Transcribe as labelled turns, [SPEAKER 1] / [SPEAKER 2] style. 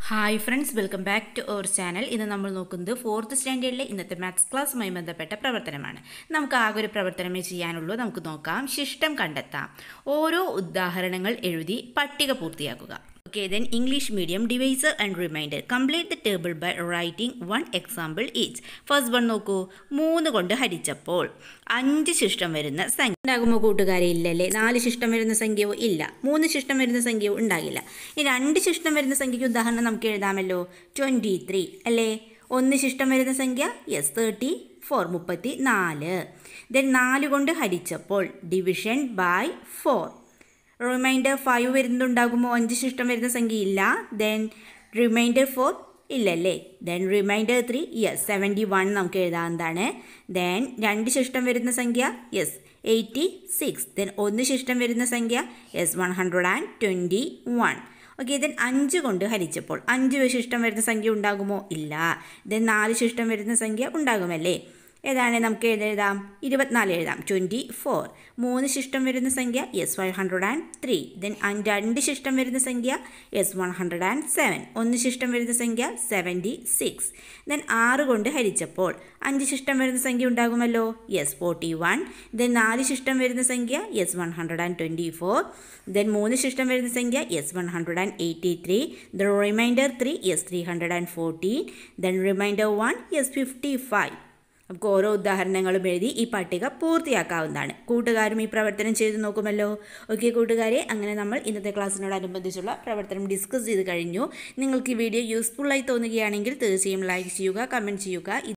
[SPEAKER 1] hi friends welcome back to our channel ഇന്ന് നമ്മൾ നോക്കുന്നത് ഫോർത്ത് സ്റ്റാൻഡേർഡിലെ ഇന്നത്തെ മാത്സ് ക്ലാസ്സുമായി ബന്ധപ്പെട്ട പ്രവർത്തനമാണ് നമുക്ക് ആകെ ഒരു പ്രവർത്തനമേ ചെയ്യാനുള്ളൂ നമുക്ക് നോക്കാം ശിഷ്ടം കണ്ടെത്താം ഓരോ ഉദാഹരണങ്ങൾ എഴുതി പട്ടിക പൂർത്തിയാക്കുക okay then English medium divisor and remainder complete the table by writing one example each first one നോക്കൂ മൂന്ന് കൊണ്ട് ഹരിച്ചപ്പോൾ അഞ്ച് ശിഷ്ടം വരുന്ന സംഖ്യ ഉണ്ടാകുമോ കൂട്ടുകാരെ ഇല്ലല്ലേ നാല് ശിഷ്ടം വരുന്ന സംഖ്യയോ ഇല്ല മൂന്ന് ശിഷ്ടം വരുന്ന സംഖ്യയോ ഉണ്ടാകില്ല ഈ രണ്ട് ശിഷ്ടം വരുന്ന സംഖ്യയ്ക്ക് ഉദാഹരണം നമുക്ക് എഴുതാമല്ലോ ട്വൻറ്റി ത്രീ അല്ലേ ഒന്ന് ശിഷ്ടം വരുന്ന സംഖ്യ യെസ് തേർട്ടി ഫോർ മുപ്പത്തി നാല് ദെൻ നാല് കൊണ്ട് ഹരിച്ചപ്പോൾ division by four remainder five വരുന്നുണ്ടാകുമോ അഞ്ച് ശിഷ്ടം വരുന്ന സംഖ്യ ഇല്ല ദെൻ റിമൈൻഡർ ഫോർ ഇല്ലല്ലേ then remainder three yes seventy one നമുക്ക് എഴുതാവുന്നതാണ് ദെൻ രണ്ട് ശിഷ്ടം വരുന്ന സംഖ്യ യെസ് എയ്റ്റി സിക്സ് ദെൻ ഒന്ന് ശിഷ്ടം വരുന്ന സംഖ്യ yes one hundred and twenty one okay then അഞ്ച് കൊണ്ട് ഹരിച്ചപ്പോൾ അഞ്ച് ശിഷ്ടം വരുന്ന സംഖ്യ ഉണ്ടാകുമോ ഇല്ല ദെൻ നാല് ശിഷ്ടം വരുന്ന സംഖ്യ ഉണ്ടാകുമല്ലേ ഏതാണ് നമുക്ക് എഴുതാം ഇരുപത്തിനാല് എഴുതാം ട്വൻറ്റി ഫോർ മൂന്ന് ശിഷ്ടം വരുന്ന സംഖ്യ yes five hundred and three then രണ്ട് ശിഷ്ടം വരുന്ന സംഖ്യ yes one hundred and seven ഒന്ന് ശിഷ്ടം വരുന്ന സംഖ്യ സെവൻറ്റി സിക്സ് ദെൻ ആറ് കൊണ്ട് ഹരിച്ചപ്പോൾ അഞ്ച് ശിഷ്ടം വരുന്ന സംഖ്യ ഉണ്ടാകുമല്ലോ യെസ് ഫോർട്ടി വൺ ദെൻ നാല് ശിഷ്ടം വരുന്ന സംഖ്യ yes one hundred and twenty four then മൂന്ന് ശിഷ്ടം വരുന്ന സംഖ്യ yes one hundred and eighty three then remainder three yes three hundred and fourteen then remainder one yes fifty five നമുക്ക് ഓരോ ഉദാഹരണങ്ങളും എഴുതി ഈ പട്ടിക പൂർത്തിയാക്കാവുന്നതാണ് കൂട്ടുകാരും ഈ പ്രവർത്തനം ചെയ്തു നോക്കുമല്ലോ ഓക്കെ കൂട്ടുകാരെ അങ്ങനെ നമ്മൾ ഇന്നത്തെ ക്ലാസ്സിനോടനുബന്ധിച്ചുള്ള പ്രവർത്തനം ഡിസ്കസ് ചെയ്ത് കഴിഞ്ഞു നിങ്ങൾക്ക് ഈ വീഡിയോ യൂസ്ഫുള്ളായി തോന്നുകയാണെങ്കിൽ തീർച്ചയായും ലൈക്ക് ചെയ്യുക കമൻറ്റ് ചെയ്യുക